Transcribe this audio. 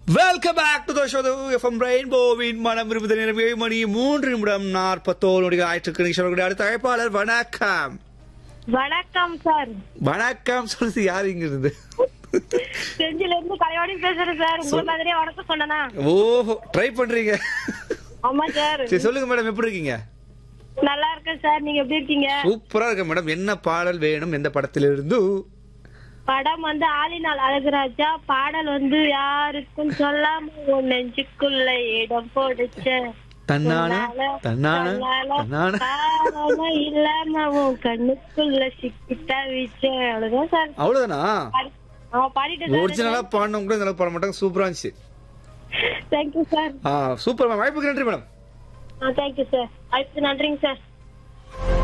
welcome back to the show F M ரெயின்போவின் மனம் இருபது நேரம் ஏழு மணி மூன்று நிமிடம் நாற்பத்தோரு நொடிகள் ஆயிற்றுக்கு சொல்லக்கூடிய அடுத்த அழைப்பாளர் வணக்கம் வணக்கம் சார் வணக்கம் சொல்லுது யார் இங்க இருந்து செஞ்சில இருந்து கலைவாணி பேசுறேன் சார் உங்க மாதிரியே வணக்கம் சொன்னனா ஓஹோ ட்ரை பண்றீங்க ஆமா சார் சரி சொல்லுங்க மேடம் எப்படி இருக்கீங்க நல்லா இருக்கேன் சார் நீங்க எப்படி இருக்கீங்க சூப்பரா இருக்க மேடம் என்ன பாடல் வேணும் எந்த படத்திலிருந்து படம் வந்து ஆலினால் அழகுராஜா பாடல் வந்து யாருக்கும் சொல்லாம உன் நெஞ்சுக்குள்ள இடம் போடுச்ச தன்னானா உன்னால, தன்னானா தன்னால, தன்னானா காரணம் இல்லாம உன் கண்ணுக்குள்ள சிக்கி தவிச்சேன் அவ்வளவுதான் சார் அவ்வளவுதானா பாடி- ஆ, பாடிட்டேன் சார் ஒரிஜினலா பாடினவங்க கூட இந்த அளவுக்கு பாட மாட்டாங்க சூப்பரா இருந்துச்சு தேங்க்யூ சார் ஆ சூப்பர் மேம் வாய்ப்புக்கு நன்றி மேடம் தேங்க்யூ சார் அடுத்து நன்றிங்க சார்